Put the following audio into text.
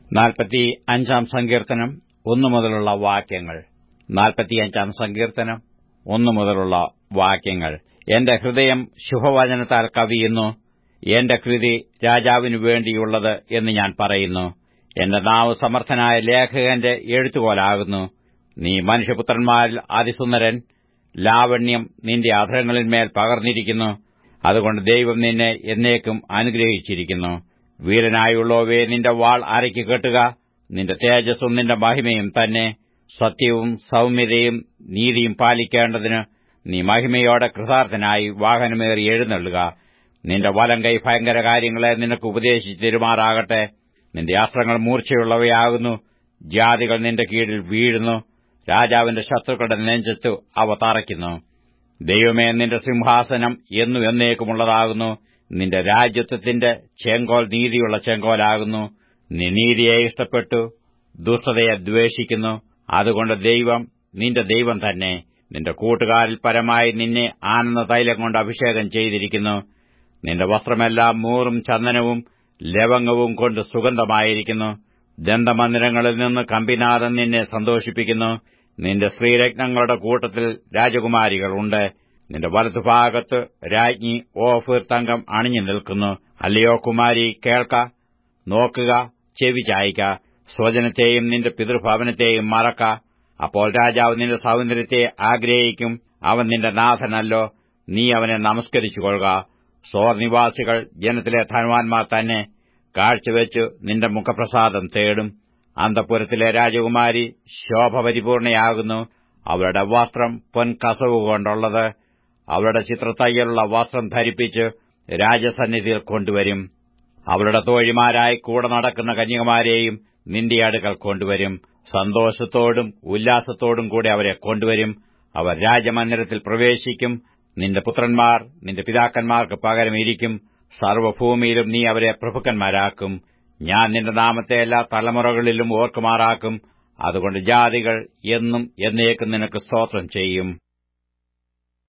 നാൽപ്പത്തി അഞ്ചാം സങ്കീർത്തനം ഒന്നു മുതലുള്ള വാക്യങ്ങൾ നാൽപ്പത്തിയഞ്ചാം സങ്കീർത്തനം ഒന്നു മുതലുള്ള വാക്യങ്ങൾ എന്റെ ഹൃദയം ശുഭവചനത്താൽ കവിയുന്നു എന്റെ കൃതി രാജാവിനു വേണ്ടിയുള്ളത് എന്ന് ഞാൻ പറയുന്നു എന്റെ നാവ് സമർത്ഥനായ ലേഖകന്റെ എഴുത്തുപോലാകുന്നു നീ മനുഷ്യപുത്രന്മാരിൽ അതിസുന്ദരൻ ലാവണ്യം നിന്റെ അധരങ്ങളിന്മേൽ പകർന്നിരിക്കുന്നു അതുകൊണ്ട് ദൈവം നിന്നെ എന്നേക്കും അനുഗ്രഹിച്ചിരിക്കുന്നു വീരനായുള്ളവേ നിന്റെ വാൾ അരയ്ക്ക് കെട്ടുക നിന്റെ തേജസ്സും നിന്റെ മഹിമയും തന്നെ സത്യവും സൗമ്യതയും നീതിയും പാലിക്കേണ്ടതിന് നീ മഹിമയോടെ കൃതാർത്ഥനായി വാഹനമേറി എഴുന്നള്ളുക നിന്റെ വലം കൈ ഭയങ്കര കാര്യങ്ങളെ നിനക്ക് ഉപദേശിച്ചു തെരുമാറാകട്ടെ നിന്റെ അസ്ത്രങ്ങൾ മൂർച്ചയുള്ളവയാകുന്നു ജാതികൾ നിന്റെ കീഴിൽ വീഴുന്നു രാജാവിന്റെ ശത്രുക്കളുടെ നെഞ്ചത്തു അവ തറയ്ക്കുന്നു ദൈവമേ നിന്റെ സിംഹാസനം എന്നു എന്നേക്കുമുള്ളതാകുന്നു നിന്റെ രാജ്യത്വത്തിന്റെ ചെങ്കോൽ നീതിയുള്ള ചെങ്കോലാകുന്നു നീ നീതിയെ ഇഷ്ടപ്പെട്ടു ദുഷ്ടതയെ ദ്വേഷിക്കുന്നു അതുകൊണ്ട് ദൈവം നിന്റെ ദൈവം തന്നെ നിന്റെ കൂട്ടുകാരിൽ പരമായി നിന്നെ ആനന്ദ തൈലം കൊണ്ട് അഭിഷേകം ചെയ്തിരിക്കുന്നു നിന്റെ വസ്ത്രമെല്ലാം മൂറും ചന്ദനവും ലവംഗവും കൊണ്ട് സുഗന്ധമായിരിക്കുന്നു ദന്തമന്ദിരങ്ങളിൽ നിന്ന് കമ്പിനാഥൻ നിന്നെ സന്തോഷിപ്പിക്കുന്നു നിന്റെ സ്ത്രീരത്നങ്ങളുടെ കൂട്ടത്തിൽ രാജകുമാരികളുണ്ട് നിന്റെ വലതുഭാഗത്ത് രാജ്ഞി ഓഫീർ തങ്കം അണിഞ്ഞു നിൽക്കുന്നു അല്ലയോ കുമാരി കേൾക്ക നോക്കുക ചെവി ചായ്ക്ക സ്വജനത്തെയും നിന്റെ പിതൃഭവനത്തെയും മറക്ക അപ്പോൾ രാജാവ് നിന്റെ സൗന്ദര്യത്തെ ആഗ്രഹിക്കും അവൻ നിന്റെ നാഥനല്ലോ നീ അവനെ നമസ്കരിച്ചുകൊള്ളുക സോർ നിവാസികൾ ജനത്തിലെ ധനവാന്മാർ തന്നെ കാഴ്ചവെച്ചു നിന്റെ മുഖപ്രസാദം തേടും അന്തപുരത്തിലെ രാജകുമാരി ശോഭപരിപൂർണയാകുന്നു അവരുടെ വസ്ത്രം പൊൻകസവ് കൊണ്ടുള്ളത് അവരുടെ ചിത്രത്തയ്യലുള്ള വസ്ത്രം ധരിപ്പിച്ച് രാജസന്നിധിയിൽ കൊണ്ടുവരും അവരുടെ തോഴിമാരായി കൂടെ നടക്കുന്ന കന്യകമാരെയും നിന്റെ അടുക്കൽ കൊണ്ടുവരും സന്തോഷത്തോടും ഉല്ലാസത്തോടും കൂടെ അവരെ കൊണ്ടുവരും അവർ രാജമന്ദിരത്തിൽ പ്രവേശിക്കും നിന്റെ പുത്രന്മാർ നിന്റെ പിതാക്കന്മാർക്ക് പകരം ഇരിക്കും സർവ്വഭൂമിയിലും നീ അവരെ പ്രഭുക്കന്മാരാക്കും ഞാൻ നിന്റെ നാമത്തെ എല്ലാ തലമുറകളിലും ഓർക്കുമാറാക്കും അതുകൊണ്ട് ജാതികൾ എന്നും എന്നേക്കും നിനക്ക് സ്തോത്രം ചെയ്യും